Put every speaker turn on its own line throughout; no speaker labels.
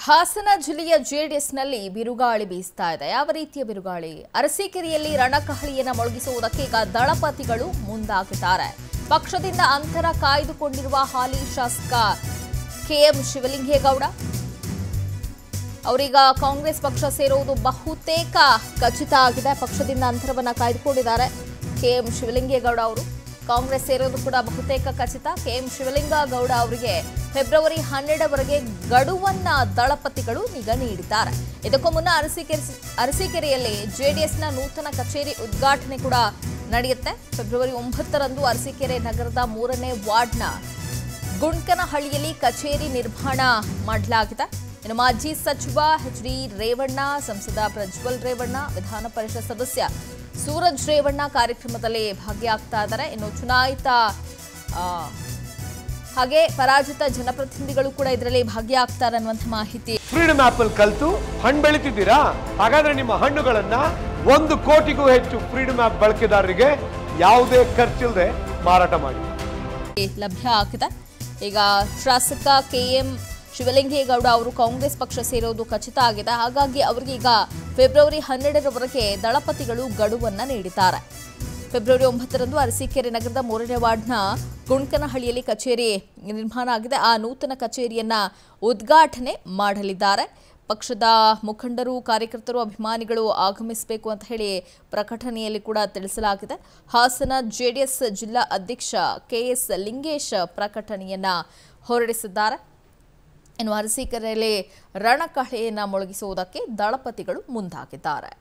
ಹಾಸನ ಜಿಲ್ಲೆಯ ಜೆಡಿಎಸ್ನಲ್ಲಿ ಬಿರುಗಾಳಿ ಬೀಸ್ತಾ ಇದೆ ಯಾವ ರೀತಿಯ ಬಿರುಗಾಳಿ ಅರಸೀಕೆರೆಯಲ್ಲಿ ರಣಕಹಳಿಯನ್ನ ಮೊಳಗಿಸುವುದಕ್ಕೆ ಈಗ ದಳಪತಿಗಳು ಮುಂದಾಗಿದ್ದಾರೆ ಪಕ್ಷದಿಂದ ಅಂತರ ಕಾಯ್ದುಕೊಂಡಿರುವ ಹಾಲಿ ಶಾಸಕ ಕೆಎಂ ಶಿವಲಿಂಗೇಗೌಡ ಅವರೀಗ ಕಾಂಗ್ರೆಸ್ ಪಕ್ಷ ಸೇರುವುದು ಬಹುತೇಕ ಖಚಿತ ಆಗಿದೆ ಪಕ್ಷದಿಂದ ಅಂತರವನ್ನ ಕಾಯ್ದುಕೊಂಡಿದ್ದಾರೆ ಕೆಎಂ ಶಿವಲಿಂಗೇಗೌಡ ಅವರು ಕಾಂಗ್ರೆಸ್ ಸೇರೋದು ಕೂಡ ಬಹುತೇಕ ಖಚಿತ ಕೆಎಂ ಶಿವಲಿಂಗೇಗೌಡ ಅವರಿಗೆ ಫೆಬ್ರವರಿ ಹನ್ನೆರಡರವರೆಗೆ ಗಡುವನ್ನ ದಳಪತಿಗಳು ಈಗ ನೀಡಿದ್ದಾರೆ ಇದಕ್ಕೂ ಮುನ್ನ ಅರಸೀಕೆರೆ ಅರಸೀಕೆರೆಯಲ್ಲಿ ಜೆಡಿಎಸ್ನ ನೂತನ ಕಚೇರಿ ಉದ್ಘಾಟನೆ ಕೂಡ ನಡೆಯುತ್ತೆ ಫೆಬ್ರವರಿ ಒಂಬತ್ತರಂದು ಅರಸೀಕೆರೆ ನಗರದ ಮೂರನೇ ವಾರ್ಡ್ನ ಗುಂಡ್ಕನಹಳ್ಳಿಯಲ್ಲಿ ಕಚೇರಿ ನಿರ್ಮಾಣ ಮಾಡಲಾಗಿದೆ ಇನ್ನು ಮಾಜಿ ಸಚಿವ ಎಚ್ ಡಿ ರೇವಣ್ಣ ಸಂಸದ ಪ್ರಜ್ವಲ್ ರೇವಣ್ಣ ವಿಧಾನ ಪರಿಷತ್ ಸದಸ್ಯ ಸೂರಜ್ ರೇವಣ್ಣ ಕಾರ್ಯಕ್ರಮದಲ್ಲಿ ಭಾಗಿಯಾಗ್ತಾ ಇದ್ದಾರೆ ಇನ್ನು ಚುನಾಯಿತ ಆ, ಹಾಗೆ ಪರಾಜಿತ ಜನಪ್ರತಿನಿಧಿಗಳು ಕೂಡ ಇದರಲ್ಲಿ ಭಾಗಿಯಾಗ್ತಾರೆ ಅನ್ನುವಂಥ ಮಾಹಿತಿ
ಫ್ರೀಡಮ್ ಆಪ್ ಅಲ್ಲಿ ಕಲ್ತು ಹಣ್ಣು ಬೆಳಿತಿದ್ದೀರಾ ಹಾಗಾದ್ರೆ ನಿಮ್ಮ ಹಣ್ಣುಗಳನ್ನ ಒಂದು ಕೋಟಿಗೂ ಹೆಚ್ಚು ಫ್ರೀಡಮ್ ಆಪ್ ಬಳಕೆದಾರರಿಗೆ ಯಾವುದೇ ಖರ್ಚಿಲ್ಲದೆ ಮಾರಾಟ ಮಾಡಿ
ಲಭ್ಯ ಆಗಿದೆ ಈಗ ಶಾಸಕ ಕೆಎಂ ಶಿವಲಿಂಗೇಗೌಡ ಅವರು ಕಾಂಗ್ರೆಸ್ ಪಕ್ಷ ಸೇರೋದು ಖಚಿತ ಆಗಿದೆ ಹಾಗಾಗಿ ಅವರಿಗೆ ಈಗ ಫೆಬ್ರವರಿ ಹನ್ನೆರಡರವರೆಗೆ ದಳಪತಿಗಳು ಗಡುವನ್ನ ನೀಡಿದ್ದಾರೆ ಫೆಬ್ರವರಿ ಒಂಬತ್ತರಂದು ಅರಸೀಕೆರೆ ನಗರದ ಮೂರನೇ ವಾರ್ಡ್ನ ಗುಂಡ್ಕನಹಳ್ಳಿಯಲ್ಲಿ ಕಚೇರಿ ನಿರ್ಮಾಣ ಆಗಿದೆ ಆ ನೂತನ ಕಚೇರಿಯನ್ನ ಉದ್ಘಾಟನೆ ಮಾಡಲಿದ್ದಾರೆ ಪಕ್ಷದ ಮುಖಂಡರು ಕಾರ್ಯಕರ್ತರು ಅಭಿಮಾನಿಗಳು ಆಗಮಿಸಬೇಕು ಅಂತ ಹೇಳಿ ಪ್ರಕಟಣೆಯಲ್ಲಿ ಕೂಡ ತಿಳಿಸಲಾಗಿದೆ ಹಾಸನ ಜೆಡಿಎಸ್ ಜಿಲ್ಲಾ ಅಧ್ಯಕ್ಷ ಕೆಎಸ್ ಲಿಂಗೇಶ್ ಪ್ರಕಟಣೆಯನ್ನ ಹೊರಡಿಸಿದ್ದಾರೆ ಇನ್ನು ಅರಸೀಕೆರೆಯಲ್ಲಿ ರಣಕಹಳೆಯನ್ನ ಮೊಳಗಿಸುವುದಕ್ಕೆ ದಳಪತಿಗಳು ಮುಂದಾಗಿದ್ದಾರೆ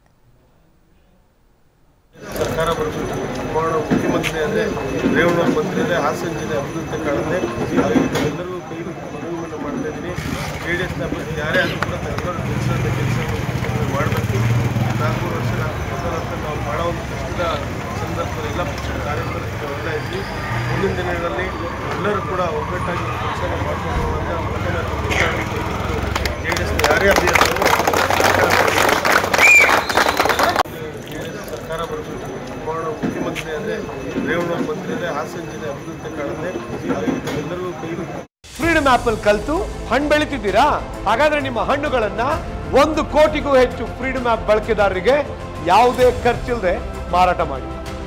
ಸರ್ಕಾರ ಬರಬೇಕು ಕುಮಾರಣ್ಣ ಮುಖ್ಯಮಂತ್ರಿ ಆದರೆ ರೇವಣ್ಣವ್ರ ಮಂತ್ರಿ ಆದರೆ ಹಾಸನ ಜಿಲ್ಲೆ ಅಭಿವೃದ್ಧಿ ಕಾಣುತ್ತೆ ಹಾಗಾಗಿ ಎಲ್ಲರೂ ಕೈ ಮನವಿಯನ್ನು ಮಾಡ್ತಾ ಇದ್ದೀನಿ ಜೆ ಡಿ ಎಸ್ನ ಅಭ್ಯರ್ಥಿ ಯಾರೇ ಆದರೂ ಕೂಡ ಎಲ್ಲರೂ ಕೆಲಸ ಕೆಲಸ ಮಾಡಬೇಕು ನಾಲ್ಕೂರು ವರ್ಷ ಮೊದಲಂತ ನಾವು ಭಾಳ ಒಂದು ಕಷ್ಟದ ಸಂದರ್ಭದಲ್ಲಿ ಎಲ್ಲ ಪಕ್ಷದ ಕಾರ್ಯಕರ್ತರು ಹೊರಡ್ತಾ ಇದ್ವಿ ಮುಂದಿನ ದಿನಗಳಲ್ಲಿ ಎಲ್ಲರೂ ಕೂಡ ಒಗ್ಗಟ್ಟಾಗಿ ಕೆಲಸ ಮಾಡ್ಕೊಂಡು ಹೋಗುವಂಥ ಜೆ ಡಿ ಎಸ್ನ ಯಾರೇ ಅಭ್ಯರ್ಥಿಗಳು ಸರ್ಕಾರ ಬರಬೇಕು ಕುಮಾರಣ್ಣ ಮುಖ್ಯಮಂತ್ರಿ ಆದರೆ ರೇವಣ್ಣವ್ರ ಮಂತ್ರಿ ಆದರೆ ಹಾಸನ ಜಿಲ್ಲೆ ಅಭಿವೃದ್ಧಿ ಕಾಣುತ್ತೆ ಹಾಗಾಗಿ ಎಲ್ಲರೂ ಕೈ
ಫ್ರೀಡಮ್ ಆಪ್ ಅಲ್ಲಿ ಕಲ್ತು ಹಣ್ಣು ಬೆಳಿತಿದ್ದೀರಾ ಹಾಗಾದ್ರೆ ನಿಮ್ಮ ಹಣ್ಣುಗಳನ್ನ ಒಂದು ಕೋಟಿಗೂ ಹೆಚ್ಚು ಫ್ರೀಡಮ್ ಆಪ್ ಬಳಕೆದಾರರಿಗೆ ಯಾವುದೇ ಖರ್ಚಿಲ್ಲದೆ ಮಾರಾಟ ಮಾಡಿ